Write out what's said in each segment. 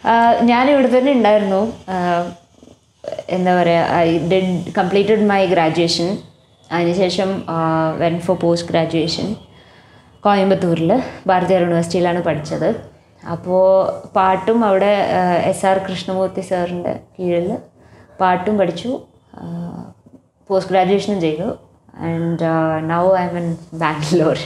ഞാൻ ഇവിടെ തന്നെ ഉണ്ടായിരുന്നു ആഹ് എന്താ പറയുക I did completed my graduation അതിനുശേഷം വെൻ ഫോർ പോസ്റ്റ് ഗ്രാജുവേഷൻ കോയമ്പത്തൂരിൽ ഭാരതീയ യൂണിവേഴ്സിറ്റിയിലാണ് പഠിച്ചത് അപ്പോൾ പാട്ടും അവിടെ എസ് ആർ കൃഷ്ണമൂർത്തി സാറിൻ്റെ കീഴിൽ പാട്ടും പഠിച്ചു പോസ്റ്റ് ഗ്രാജുവേഷനും ചെയ്തു and now I'm in Bangalore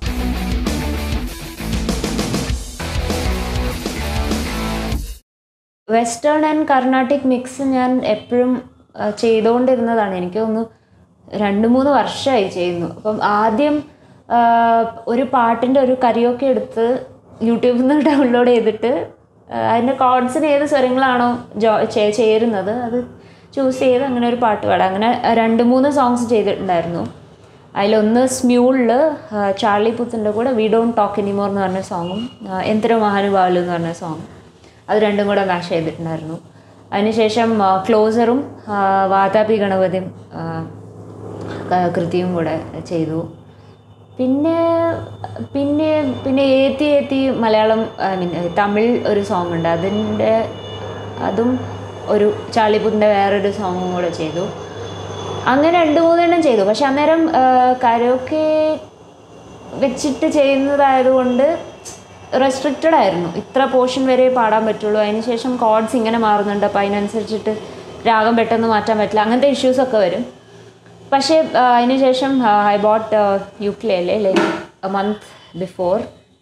western and Carnatic mix ഞാൻ എപ്പോഴും ആ, ചെയ്തുകൊണ്ടിരുന്നതാണ് എനിക്ക് തോന്നുന്നു രണ്ട് മൂന്ന് വർഷമായി ചെയ്യുന്നു അപ്പം ആദ്യം ആ, ഒരു പാട്ടിൻ്റെ ഒരു കറിയൊക്കെ എടുത്ത് യൂട്യൂബിൽ നിന്ന് ഡൗൺലോഡ് ചെയ്തിട്ട് ആ, അതിൻ്റെ കോഡ്സിന് ഏത് സ്വരങ്ങളാണോ ജോ ചേ- ചേരുന്നത് അത് ചൂസ് ചെയ്ത് അങ്ങനെ ഒരു പാട്ട് പാടാം അങ്ങനെ രണ്ട് മൂന്ന് സോങ്സ് ചെയ്തിട്ടുണ്ടായിരുന്നു അതിലൊന്ന് സ്മ്യൂളിൽ ചാർലി പുത്തിൻ്റെ കൂടെ വി ഡോണ്ട് ടോക്ക് എനിമോർ എന്ന് പറഞ്ഞ സോങ്ങും എന്തിരോ മഹാനുഭാവലു എന്ന് പറഞ്ഞ സോങ് അത് രണ്ടും കൂടെ മാഷ് ചെയ്തിട്ടുണ്ടായിരുന്നു അതിനുശേഷം ക്ലോസറും വാതാപി ഗണപതിയും ആ, ക- കൃതിയും കൂടെ ചെയ്തു പിന്നെ പിന്നെ പിന്നെ ഏത്തി ഏത്തി മലയാളം ഐ മീൻ തമിഴ് ഒരു സോങ് ഉണ്ട് അതിൻ്റെ അതും ഒരു ചാളിപ്പുത്തിൻ്റെ വേറൊരു സോങ്ങും കൂടെ ചെയ്തു അങ്ങനെ രണ്ട് മൂന്നെണ്ണം ചെയ്തു പക്ഷെ അന്നേരം കരോക്കെ വെച്ചിട്ട് ചെയ്യുന്നതായതുകൊണ്ട് റെസ്ട്രിക്റ്റഡ് ആയിരുന്നു ഇത്ര പോർഷൻ വരെ പാടാൻ പറ്റുള്ളൂ അതിനുശേഷം കോഡ്സ് ഇങ്ങനെ മാറുന്നുണ്ട് അപ്പോൾ അതിനനുസരിച്ചിട്ട് രാഗം പെട്ടെന്ന് മാറ്റാൻ പറ്റില്ല അങ്ങനത്തെ ഇഷ്യൂസൊക്കെ വരും പക്ഷേ ആ, അതിനുശേഷം I bought ukulele like a month before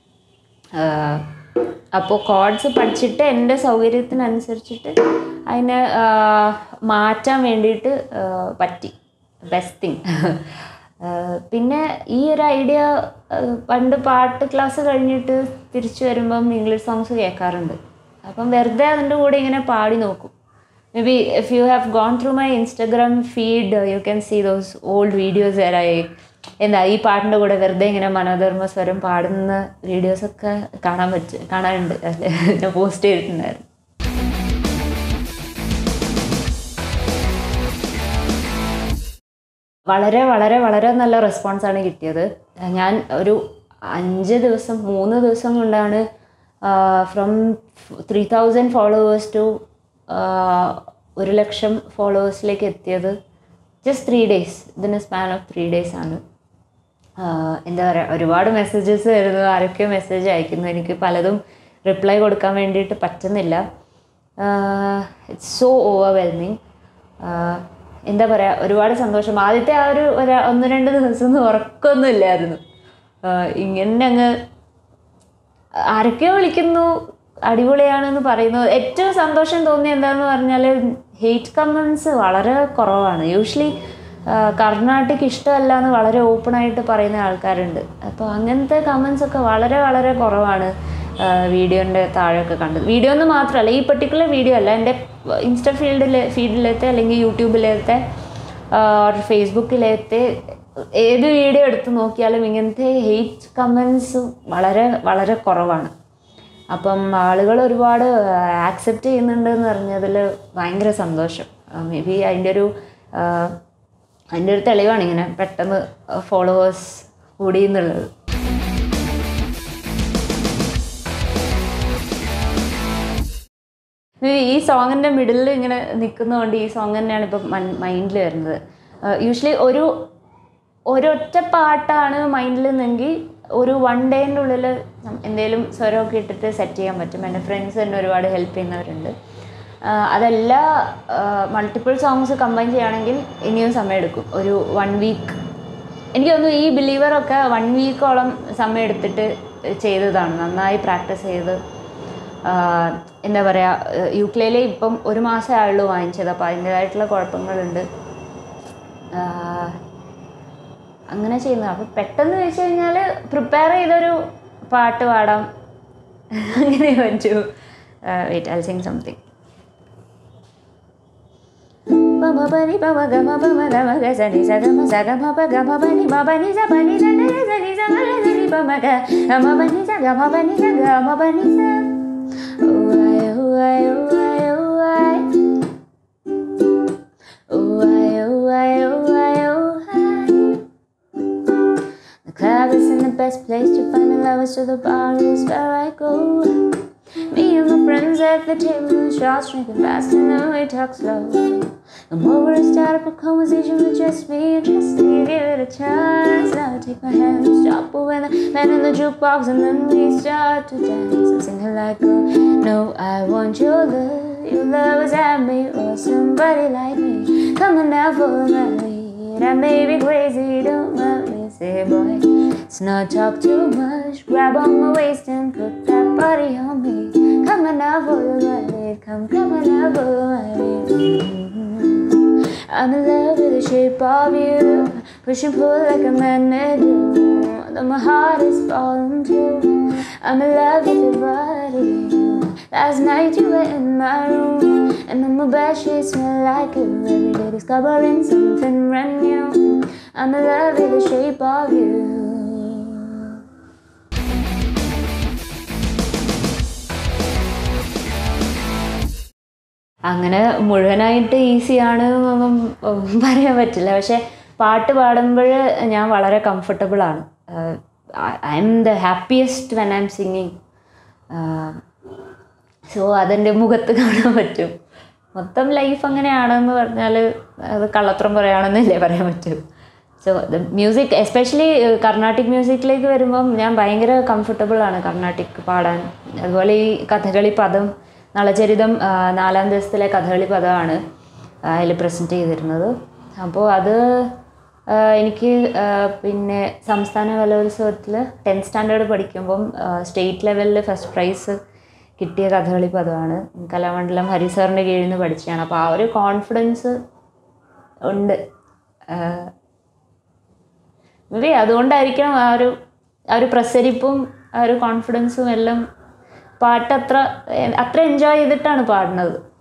അപ്പോൾ കോഡ്സ് പഠിച്ചിട്ട് എൻ്റെ സൗകര്യത്തിനനുസരിച്ചിട്ട് അതിനെ ആ, മാറ്റാൻ വേണ്ടിയിട്ട് ആ, പറ്റി ബെസ്റ്റ് തിങ് പിന്നെ ഈ ഒരു ഐഡിയ പണ്ട് പാട്ട് ക്ലാസ് കഴിഞ്ഞിട്ട് തിരിച്ചു വരുമ്പം ഇംഗ്ലീഷ് സോങ്സ് കേൾക്കാറുണ്ട് അപ്പം വെറുതെ അതിൻ്റെ കൂടെ ഇങ്ങനെ പാടി നോക്കും maybe if you have gone through my Instagram feed you can see those old videos ആയി എന്താ ഈ പാട്ടിൻ്റെ കൂടെ വെറുതെ ഇങ്ങനെ മനോധർമ്മ സ്വരം പാടുന്ന വീഡിയോസൊക്കെ കാണാൻ പറ്റും കാണാനുണ്ട് അതിൽ ഞാൻ പോസ്റ്റ് ചെയ്തിട്ടുണ്ടായിരുന്നു വളരെ വളരെ വളരെ നല്ല റെസ്പോൺസാണ് കിട്ടിയത് ഞാൻ ഒരു അഞ്ച് ദിവസം മൂന്ന് ദിവസം കൊണ്ടാണ് from three thousand followers to ഒരു ലക്ഷം ഫോളോവേഴ്സിലേക്ക് എത്തിയത് ജസ്റ്റ് ത്രീ ഡേയ്സ് ഇതിന് സ്പാൻ ഓഫ് ത്രീ ഡേയ്സ് ആണ് ആഹ് എന്താ പറയുക ഒരുപാട് മെസ്സേജസ് വരുന്നു ആരൊക്കെയോ മെസ്സേജ് അയക്കുന്നു എനിക്ക് പലതും റിപ്ലൈ കൊടുക്കാൻ വേണ്ടിയിട്ട് പറ്റുന്നില്ല ഇറ്റ്സ് സോ ഓവർവെൽമിങ് എന്താ പറയുക ഒരുപാട് സന്തോഷം ആദ്യത്തെ ആ ഒരു ഒരു ഒന്ന് രണ്ട് ദിവസം ഒന്നും ഉറക്കമൊന്നും ഇല്ലായിരുന്നു ആഹ് ഇങ്ങനെ അങ്ങ് ആരൊക്കെയോ വിളിക്കുന്നു അടിപൊളിയാണെന്ന് പറയുന്നു ഏറ്റവും സന്തോഷം തോന്നി എന്താന്ന് പറഞ്ഞാൽ ഹെയ്റ്റ് കമൻസ് വളരെ കുറവാണ് യൂഷ്വലി കർണാട്ടിക് ഇഷ്ടമല്ല എന്ന് വളരെ ഓപ്പണായിട്ട് പറയുന്ന ആൾക്കാരുണ്ട് അപ്പോൾ അങ്ങനത്തെ കമൻസ് ഒക്കെ വളരെ വളരെ കുറവാണ് വീഡിയോൻ്റെ താഴെയൊക്കെ കണ്ടത് വീഡിയോ എന്ന് മാത്രമല്ല ഈ പെർട്ടിക്കുലർ വീഡിയോ അല്ല എൻ്റെ ഇൻസ്റ്റ ഫീൽഡിലെ ഫീൽഡിലത്തെ അല്ലെങ്കിൽ യൂട്യൂബിലത്തെ ഫേസ്ബുക്കിലത്തെ ഏത് വീഡിയോ എടുത്ത് നോക്കിയാലും ഇങ്ങനത്തെ ഹെയ്റ്റ് കമൻസ് വളരെ വളരെ കുറവാണ് അപ്പം ആളുകൾ ഒരുപാട് ആക്സെപ്റ്റ് ചെയ്യുന്നുണ്ട് എന്ന് പറഞ്ഞതിൽ ഭയങ്കര സന്തോഷം മേ ബി അതിൻ്റെ ഒരു ആ, അതിൻ്റെ ഒരു തെളിവാണ് ഇങ്ങനെ പെട്ടെന്ന് ഫോളോവേഴ്സ് കൂടി എന്നുള്ളത് ഈ സോങ്ങിൻ്റെ മിഡിലിൽ ഇങ്ങനെ നിൽക്കുന്നതുകൊണ്ട് ഈ സോങ് തന്നെയാണ് ഇപ്പം മൈൻഡിൽ വരുന്നത് യൂഷ്വലി ഒരു ഒരൊറ്റ പാട്ടാണ് മൈൻഡിൽ നിന്നെങ്കിൽ ഒരു വൺ ഡേൻ്റെ ഉള്ളിൽ എന്തെങ്കിലും സ്വരമൊക്കെ ഇട്ടിട്ട് സെറ്റ് ചെയ്യാൻ പറ്റും എൻ്റെ ഫ്രണ്ട്സ് തന്നെ ഒരുപാട് ഹെൽപ്പ് ചെയ്യുന്നവരുണ്ട് ആ, അതല്ല മൾട്ടിപ്പിൾ സോങ്സ് കമ്പൈൻ ചെയ്യുകയാണെങ്കിൽ ഇനിയും സമയമെടുക്കും ഒരു വൺ വീക്ക് എനിക്ക് തോന്നുന്നു ഈ ബിലീവറൊക്കെ വൺ വീക്കോളം സമയം എടുത്തിട്ട് ചെയ്തതാണ് നന്നായി പ്രാക്ടീസ് ചെയ്ത് ആഹ് എന്താ പറയുക യുക്ലേലെ ഇപ്പം ഒരു മാസമേ ആയുള്ളൂ വാങ്ങിച്ചത് അപ്പോൾ അതിൻ്റേതായിട്ടുള്ള കുഴപ്പങ്ങളുണ്ട് ആഹ് അങ്ങനെ ചെയ്യുന്നത് അപ്പോൾ പെട്ടെന്ന് വെച്ച് കഴിഞ്ഞാൽ പ്രിപ്പയർ ചെയ്തൊരു പാട്ട് പാടാം അങ്ങനെ പറ്റൂ wait I sing something Mama bani bama gama bama gama ga sa ni sa gama sa gama pa gama bani ma bani sa bani sa da sa ni sa ma sa ni bama ga gama bani sa gama bani sa gama bani sa oh ay oh ay oh ay oh ay oh ay oh ay oh ay oh ay The club isn't the best place to find a lover, so the bar is where I go. Me and my friends at the table, shots drinking fast and then we talk slow. I'm over and start up a conversation with just me and just give it a chance. Now take my hand, stop with the man in the jukebox, and then we start to dance. I'm singing like, oh, no, I want your love. Your love is at me, or somebody like me. Come on now, follow my lead. I may be crazy, don't mind me. Say, boy, let's not talk too much. Grab on my waist and put that body on me. Come on now, follow my lead. Come, come on now, follow my lead. Mhm. I'm in love with the shape of you. Push and pull like a magnet do. Though my heart is falling too. I'm in love with your body. Last night you were in my room, and on my bed sheets smell like you. Every day discovering something brand new. I'm in love with the shape of you. അങ്ങനെ മുഴുവനായിട്ട് ഈസിയാണ് എന്നൊന്നും ഉം, പറയാൻ പറ്റില്ല പക്ഷെ പാട്ട് പാടുമ്പോൾ ഞാൻ വളരെ കംഫർട്ടബിൾ ആണ് I'm the happiest when I'm singing so അതെൻ്റെ മുഖത്ത് കാണാൻ പറ്റും മൊത്തം ലൈഫ് അങ്ങനെയാണെന്ന് പറഞ്ഞാൽ അത് കള്ളത്രം പറയുകയാണെന്നല്ലേ പറയാൻ പറ്റും so the music especially Carnatic മ്യൂസിക്കിലേക്ക് വരുമ്പം ഞാൻ ഭയങ്കര കംഫർട്ടബിൾ ആണ് കർണാട്ടിക് പാടാൻ അതുപോലെ ഈ കഥകളി പദം നളചരിതം ആ, നാലാം ദിവസത്തിലെ കഥകളി പദമാണ് അതിൽ പ്രസൻറ്റ് ചെയ്തിരുന്നത് അപ്പോൾ അത് ആ, എനിക്ക് ആ, പിന്നെ സംസ്ഥാന കലോത്സവത്തിൽ ടെൻത്ത് സ്റ്റാൻഡേർഡ് പഠിക്കുമ്പം സ്റ്റേറ്റ് ലെവലിൽ ഫസ്റ്റ് പ്രൈസ് കിട്ടിയ കഥകളി പദമാണ് കലാമണ്ഡലം ഹരിസാറിൻ്റെ കീഴിൽ നിന്ന് പഠിച്ചതാണ് അപ്പോൾ ആ ഒരു കോൺഫിഡൻസ് ഉണ്ട് മേ ബി അതുകൊണ്ടായിരിക്കണം ആ ഒരു ആ ഒരു പ്രസരിപ്പും ആ ഒരു കോൺഫിഡൻസും എല്ലാം പാട്ട് അത്ര അത്ര എൻജോയ് ചെയ്തിട്ടാണ് പാടുന്നത്